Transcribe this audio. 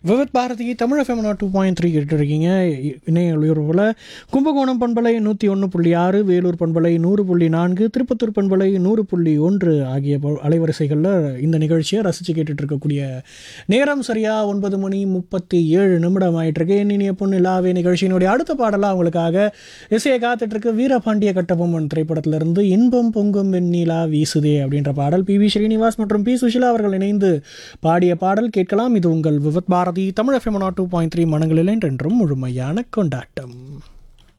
விவத் Bharati Tamil FM two point three இருக்கீங்க இணைய உயர்வில் கும்பகோணம் பண்பலை நூற்றி ஒன்று புள்ளி ஆறு வேலூர் பண்பலை நூறு புள்ளி நான்கு திருப்பத்தூர் பண்பலை நூறு புள்ளி ஒன்று ஆகிய ப- அலைவரிசைகளில் இந்த நிகழ்ச்சியை ரசித்து கேட்டுட்டு இருக்கக்கூடிய நேரம் சரியாக ஒன்பது மணி முப்பத்தி ஏழு நிமிடம் ஆயிட்டிருக்கு இனிய பொண்ணு இல்லாவே நிகழ்ச்சியினுடைய அடுத்த பாடலாக அவங்களுக்காக இசையை காத்துட்ருக்கு வீரபாண்டிய கட்டபொம்மன் திரைப்படத்திலிருந்து இன்பம் பொங்கும் வெண்ணிலா வீசுதே அப்படின்ற பாடல் பி வி ஸ்ரீனிவாஸ் மற்றும் பி சுஷிலா அவர்கள் இணைந்து பாடிய பாடல் கேட்கலாம் இது உங்கள் Vividh Bharati Tamil FM two point three மனங்களில் என்றென்றும் முழுமையான கொண்டாட்டம்